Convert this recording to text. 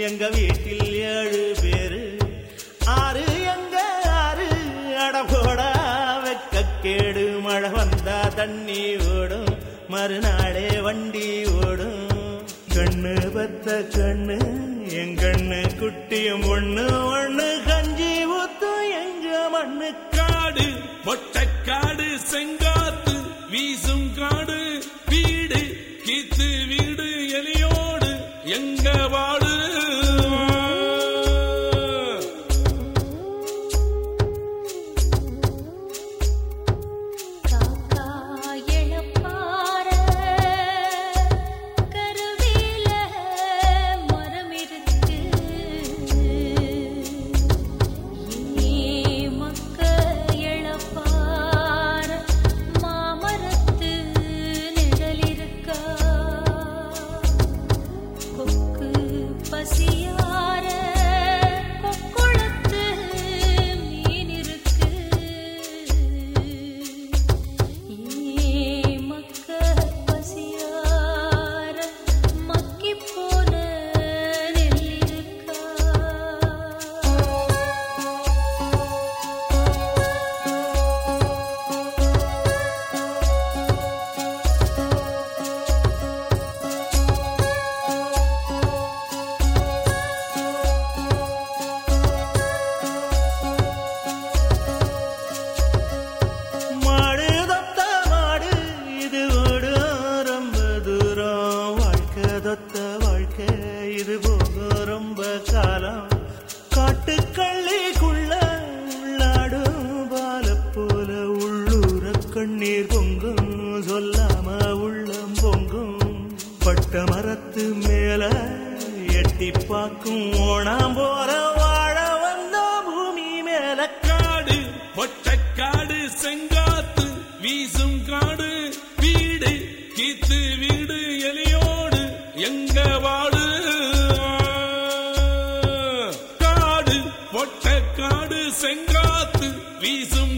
எங்க வீட்டில் ஏழு பேரு ஆறு எங்க ஆறு அடபோடா வெக்கக்கேடு மழை வந்தா தண்ணி ஓடும் மறுநாளே வண்டி ஓடும் கண்ணு பத்த கண்ணு என் கண்ணு குட்டியும் ஒண்ணு ஒண்ணு கஞ்சி ஊத்தும் எங்க மண்ணு காடு மொட்டைக்காடு செங்காத்து வீசும் காடு வீடு கீத்து வீடு எலியோடு எங்க வாடு காக்கா எழப்பார கருவேல மரமிருக்கு ஏ மக்க எழப்பார மாமரத்து நிழலிருக்கா கொக்கு பசியார கொக்குளத்து மீன் இருக்கு ஏ மக்க பசியார மக்கி போன நெல் இருக்கா மாடு தொத்த மாடு இது ஓடும் ரொம்ப தூரம் வாழ்க்கை தொத்த வாழ்க்கை இது போகும் ரொம்ப காலம் காட்டுக்கள்ளிக்குள்ள உள்ளாடும் பால போல உள்ளூர கண்ணீர் பொங்கும் சொல்லாம உள்ளம் பொங்கும் பட்ட மரத்து மேல எட்டி பார்க்கும் ஓணாம் போல வாழ வந்த பூமி மேல காடு மொட்டைக்காடு செங்காத்து வீசும் காடு வீடு கீத்து வீடு எலியோடு எங்க வாடு காடு மொட்டைக்காடு செங்காத்து வீசும்